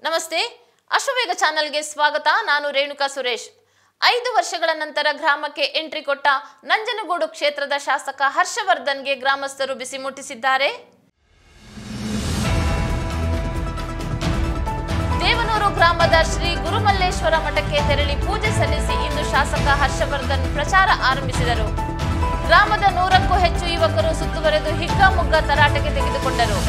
ನಮಸ್ತೆ ಅಶ್ವವೇಗ ಚಾನೆಲ್ಗೆ ಸ್ವಾಗತ ನಾನು ರೇಣುಕಾ ಸುರೇಶ್ ಐದು ವರ್ಷಗಳ ನಂತರ ಗ್ರಾಮಕ್ಕೆ ಎಂಟ್ರಿ ಕೊಟ್ಟ ನಂಜನಗೂಡು ಕ್ಷೇತ್ರದ ಶಾಸಕ ಹರ್ಷವರ್ಧನ್ಗೆ ಗ್ರಾಮಸ್ಥರು ಬಿಸಿ ಮುಟ್ಟಿಸಿದ್ದಾರೆ ದೇವನೂರು ಗ್ರಾಮದ ಶ್ರೀ ಗುರುಮಲ್ಲೇಶ್ವರ ಮಠಕ್ಕೆ ತೆರಳಿ ಪೂಜೆ ಸಲ್ಲಿಸಿ ಇಂದು ಶಾಸಕ ಹರ್ಷವರ್ಧನ್ ಪ್ರಚಾರ ಆರಂಭಿಸಿದರು ಗ್ರಾಮದ ನೂರಕ್ಕೂ ಹೆಚ್ಚು ಯುವಕರು ಸುತ್ತುವರೆದು ಹಿಗ್ಗಾಮುಗ್ಗ ತರಾಟೆಗೆ ತೆಗೆದುಕೊಂಡರು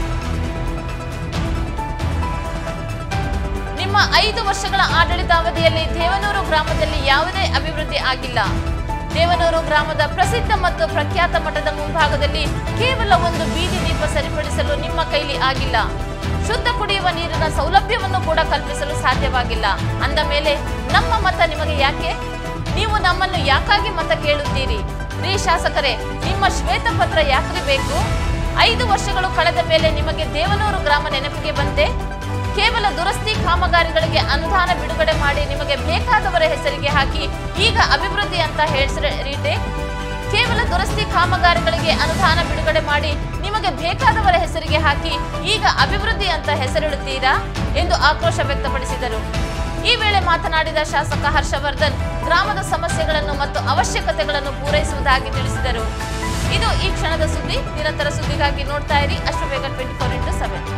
ನಿಮ್ಮ ಐದು ವರ್ಷಗಳ ಆಡಳಿತಾವಧಿಯಲ್ಲಿ ದೇವನೂರು ಗ್ರಾಮದಲ್ಲಿ ಯಾವುದೇ ಅಭಿವೃದ್ಧಿ ಆಗಿಲ್ಲ ದೇವನೂರು ಗ್ರಾಮದ ಪ್ರಸಿದ್ಧ ಮತ್ತು ಪ್ರಖ್ಯಾತ ಮಠದ ಮುಂಭಾಗದಲ್ಲಿ ಕೇವಲ ಒಂದು ಬೀದಿ ದೀಪ ಸರಿಪಡಿಸಲು ನಿಮ್ಮ ಕೈಲಿ ಆಗಿಲ್ಲ ಶುದ್ಧ ಕುಡಿಯುವ ನೀರಿನ ಸೌಲಭ್ಯವನ್ನು ಕೂಡ ಕಲ್ಪಿಸಲು ಸಾಧ್ಯವಾಗಿಲ್ಲ ಅಂದ ಮೇಲೆ ನಮ್ಮ ಮತ ನಿಮಗೆ ಯಾಕೆ ನೀವು ನಮ್ಮನ್ನು ಯಾಕಾಗಿ ಮತ ಕೇಳುತ್ತೀರಿ ರೀ ಶಾಸಕರೇ ನಿಮ್ಮ ಶ್ವೇತಪತ್ರ ಯಾಕ್ರಿ ಬೇಕು ಐದು ವರ್ಷಗಳು ಕಳೆದ ಮೇಲೆ ನಿಮಗೆ ದೇವನೂರು ಗ್ರಾಮ ನೆನಪಿಗೆ ಬಂತೆ ಕೇವಲ ದುರಸ್ತಿ ಕಾಮಗಾರಿಗಳಿಗೆ ಅನುದಾನ ಬಿಡುಗಡೆ ಮಾಡಿ ನಿಮಗೆ ಬೇಕಾದವರ ಹೆಸರಿಗೆ ಹಾಕಿ ಈಗ ಅಭಿವೃದ್ಧಿ ಅಂತ ಹೇಳಿಸರೀತೆ ಕೇವಲ ದುರಸ್ತಿ ಕಾಮಗಾರಿಗಳಿಗೆ ಅನುದಾನ ಬಿಡುಗಡೆ ಮಾಡಿ ನಿಮಗೆ ಬೇಕಾದವರ ಹೆಸರಿಗೆ ಹಾಕಿ ಈಗ ಅಭಿವೃದ್ಧಿ ಅಂತ ಹೆಸರಿಡುತ್ತೀರಾ ಎಂದು ಆಕ್ರೋಶ ವ್ಯಕ್ತಪಡಿಸಿದರು ಈ ವೇಳೆ ಮಾತನಾಡಿದ ಶಾಸಕ ಹರ್ಷವರ್ಧನ್ ಗ್ರಾಮದ ಸಮಸ್ಯೆಗಳನ್ನು ಮತ್ತು ಅವಶ್ಯಕತೆಗಳನ್ನು ಪೂರೈಸುವುದಾಗಿ ತಿಳಿಸಿದರು ಇದು ಈ ಕ್ಷಣದ ಸುದ್ದಿ ನಿರಂತರ ಸುದ್ದಿಗಾಗಿ ನೋಡ್ತಾ ಇರಿ ಅಷ್ಟು ಬೇಗ ಟ್ವೆಂಟಿ ಫೋರ್ ಇಂಟು ಸೆವೆನ್